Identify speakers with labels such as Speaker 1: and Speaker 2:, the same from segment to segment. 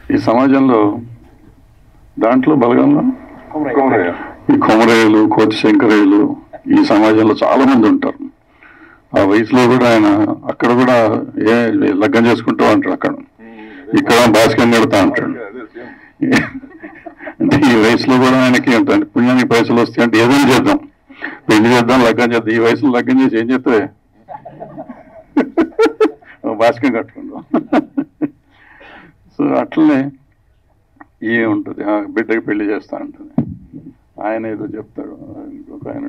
Speaker 1: ఈ సమాజంలో దాంట్లో బలగంలో
Speaker 2: కొమరయ్య.
Speaker 1: ఈ కొమరయ్యలు కోటి శంకరయ్యలు ఈ సమాజంలో చాలా మంది ఉంటారు ఆ వయసులో కూడా ఆయన అక్కడ కూడా ఏ లగ్గం చేసుకుంటూ అంటాడు అక్కడ ఇక్కడ భాస్కర్ పెడతా అంటాడు
Speaker 2: అదే సేమ్.
Speaker 1: అంటే ఈ వయసులో కూడా ఆయనకి ఉంటుంది పుణ్యానికి పైసలు వస్తాయి అంటే ఏదైనా చేద్దాం పెళ్లి చేద్దాం లగ్గం చేద్దాం ఈ వయసులో లగ్గం చేసి ఏం చేస్తావే భాస్కర్ కట్టుకుందాం సో అట్లనే ఏముంటుంది ఆ బిడ్డకి పెళ్లి చేస్తా ఉంటుంది ఆయన ఏదో చెప్తాడు ఇంకొక ఆయన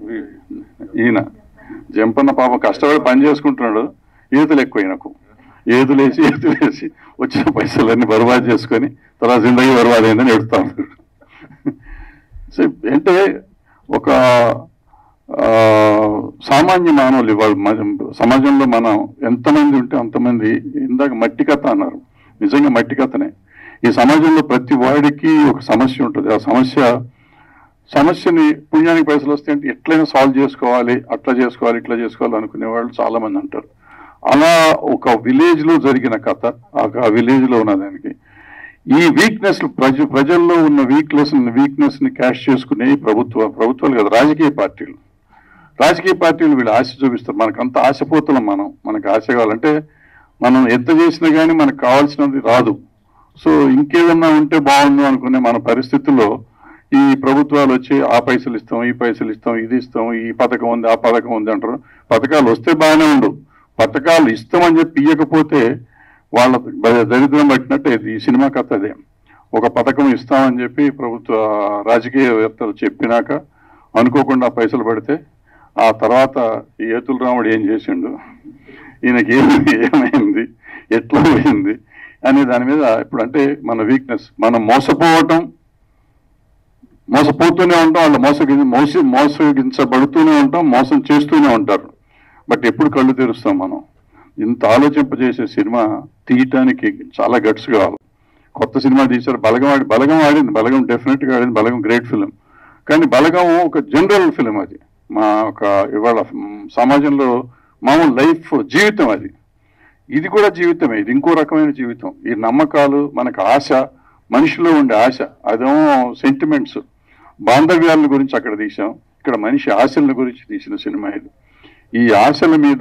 Speaker 1: ఈయన జంపన్న పాప కష్టపడి పని చేసుకుంటున్నాడు ఈతలు ఎక్కువ ఈయనకు ఏదులేసి ఏదులేసి వచ్చిన పైసలన్నీ బర్బాద్ చేసుకొని తర్వాత జిందగీ బర్బాద్ అయిందని ఎడుతా ఉంటాడు సో అంటే ఒక ఆ, సామాన్య మానవులు ఇవాళ మన- సమాజంలో మనం ఎంతమంది ఉంటే అంతమంది ఇందాక మట్టి కథ అన్నారు నిజంగా మట్టి కథనే ఈ సమాజంలో ప్రతి వాడికి ఒక సమస్య ఉంటుంది ఆ సమస్య సమస్యని పుణ్యానికి పైసలు వస్తే అంటే ఎట్లయినా సాల్వ్ చేసుకోవాలి అట్లా చేసుకోవాలి ఇట్లా చేసుకోవాలి అనుకునే వాళ్ళు చాలా మంది అంటారు అలా ఒక విలేజ్ లో జరిగిన కథ ఆ విలేజ్ లో ఉన్న దానికి ఈ వీక్నెస్ ప్రజ ప్రజల్లో ఉన్న వీక్నెస్ వీక్నెస్ ని క్యాష్ చేసుకునే ఈ ప్రభుత్వ ప్రభుత్వాలు కదా రాజకీయ పార్టీలు రాజకీయ పార్టీలు వీళ్ళు ఆశ చూపిస్తారు మనకు అంత ఆశపోతున్నాం మనం మనకు ఆశ కావాలంటే మనం ఎంత చేసినా కానీ మనకు కావాల్సినది రాదు సో ఇంకేదన్నా ఉంటే బాగుండు అనుకునే మన పరిస్థితుల్లో ఈ ప్రభుత్వాలు వచ్చి ఆ పైసలు ఇస్తాం ఈ పైసలు ఇస్తాం ఇది ఇస్తాం ఈ పథకం ఉంది ఆ పథకం ఉంది అంటారు పథకాలు వస్తే బాగానే ఉండు పథకాలు ఇస్తామని చెప్పి ఇవ్వకపోతే వాళ్ళ బ- దరిద్రం పట్టినట్టు ఇది. ఈ సినిమా కథ అదే ఒక పథకం ఇస్తామని చెప్పి ప్రభుత్వ రాజకీయవేత్తలు చెప్పినాక అనుకోకుండా పైసలు పడితే ఆ తర్వాత ఈ ఏతుల రాముడు ఏం చేసిండు ఈయనకి ఏం ఏమైంది ఎట్లా పోయింది అనే దాని మీద ఇప్పుడు అంటే మన వీక్నెస్ మనం మోసపోవటం మోసపోతూనే ఉంటాం వాళ్ళు మోసగి మోసి మోసగించబడుతూనే ఉంటాం మోసం చేస్తూనే ఉంటారు బట్ ఎప్పుడు కళ్ళు తెరుస్తాం మనం ఇంత ఆలోచింపజేసే సినిమా తీయటానికి చాలా గట్స్ కావాలి కొత్త సినిమా తీశారు బలగం ఆడి బలగం ఆడింది బలగం డెఫినెట్ గా ఆడింది బలగం గ్రేట్ ఫిలిం కానీ బలగం ఒక జనరల్ ఫిలిం అది మా ఒక ఇవాళ మ్, సమాజంలో మామూలు లైఫ్ జీవితం అది ఇది కూడా జీవితమే ఇది ఇంకో రకమైన జీవితం ఈ నమ్మకాలు మనకు ఆశ మనిషిలో ఉండే ఆశ అదేమో సెంటిమెంట్స్ బాంధవ్యాల గురించి అక్కడ తీసాం ఇక్కడ మనిషి ఆశల గురించి తీసిన సినిమా ఇది ఈ ఆశల మీద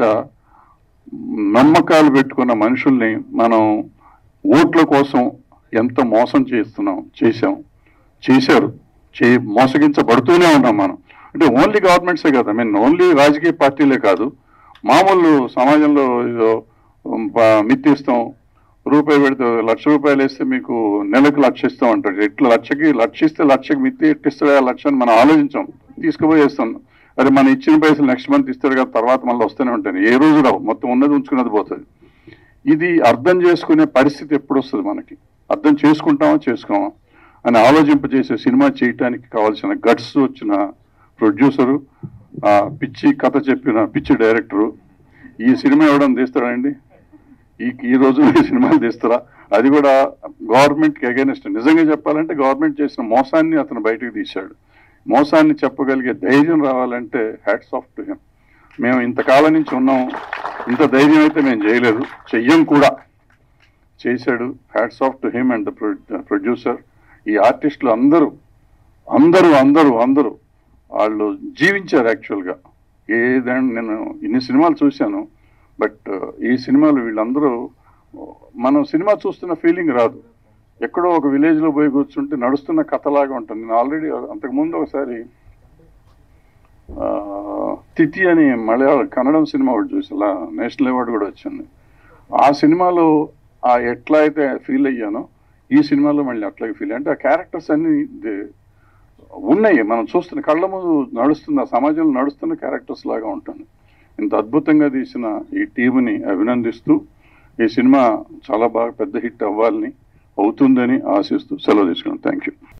Speaker 1: నమ్మకాలు పెట్టుకున్న మనుషుల్ని మనం ఓట్ల కోసం ఎంత మోసం చేస్తున్నాం చేశాం చేశారు చే మోసగించబడుతూనే ఉన్నాం మనం అంటే ఓన్లీ గవర్నమెంట్సే కాదు ఐ మీన్ ఓన్లీ రాజకీయ పార్టీలే కాదు మామూలు సమాజంలో ఏదో ఉమ్, ప- మిత్తి ఇస్తాం రూపాయి పెడితే లక్ష రూపాయలు వేస్తే మీకు నెలకు లక్ష ఇస్తాం అంటాడు ఎట్లా లక్షకి లక్ష ఇస్తే లక్షకి మిత్తి ఎట్టిస్తాడు ఆ లక్ష అని మనం ఆలోచించాం తీసుకుపోయి వేస్తాం అరే మనం ఇచ్చిన పైసలు నెక్స్ట్ మంత్ ఇస్తాడు కదా తర్వాత మళ్ళీ వస్తూనే ఉంటాయి ఏ రోజు రావు మొత్తం ఉన్నది ఉంచుకున్నది పోతుంది ఇది అర్థం చేసుకునే పరిస్థితి ఎప్పుడు వస్తుంది మనకి అర్థం చేసుకుంటామా చేసుకోమా అని ఆలోచింపజేసే సినిమా చేయటానికి కావాల్సిన గట్స్ వచ్చిన ప్రొడ్యూసరు ఆ పిచ్చి కథ చెప్పిన పిచ్చి డైరెక్టరు ఈ సినిమా ఎవడన్నా తీస్తాడండి ఈ ఈ రోజు ఈ సినిమాలు తీస్తారా అది కూడా గవర్నమెంట్కి అగేనెస్ట్ నిజంగా చెప్పాలంటే గవర్నమెంట్ చేసిన మోసాన్ని అతను బయటకు తీశాడు మోసాన్ని చెప్పగలిగే ధైర్యం రావాలంటే హ్యాట్స్ ఆఫ్ టు హిమ్ మేము ఇంతకాలం నుంచి ఉన్నాం ఇంత ధైర్యం అయితే మేము చేయలేదు చెయ్యం కూడా చేశాడు hats off to him and producer ఈ ఆర్టిస్టులు అందరూ అందరూ అందరూ అందరూ వాళ్ళు జీవించారు యాక్చువల్గా ఏదంటే నేను ఇన్ని సినిమాలు చూశాను బట్ ఈ సినిమాలు వీళ్ళందరూ మనం సినిమా చూస్తున్న ఫీలింగ్ రాదు ఎక్కడో ఒక విలేజ్ లో పోయి కూర్చుంటే నడుస్తున్న కథలాగా ఉంటుంది నేను ఆల్రెడీ అంతకుముందు ఒకసారి ఆ, తిథి అని మలయాళ కన్నడం సినిమా ఒకటి చూసి అలా నేషనల్ అవార్డు కూడా వచ్చింది ఆ సినిమాలో ఆ ఎట్లా అయితే ఫీల్ అయ్యానో ఈ సినిమాలో మళ్ళీ అట్లాగే ఫీల్ అంటే ఆ క్యారెక్టర్స్ అన్ని దే- ఉన్నాయి మనం చూస్తున్న కళ్ళ ముందు నడుస్తున్న సమాజంలో నడుస్తున్న క్యారెక్టర్స్ లాగా ఉంటుంది ఇంత అద్భుతంగా తీసిన ఈ టీంని అభినందిస్తూ ఈ సినిమా చాలా బాగా పెద్ద హిట్ అవ్వాలని అవుతుందని ఆశిస్తూ సెలవు తీసుకున్నాను థ్యాంక్ యూ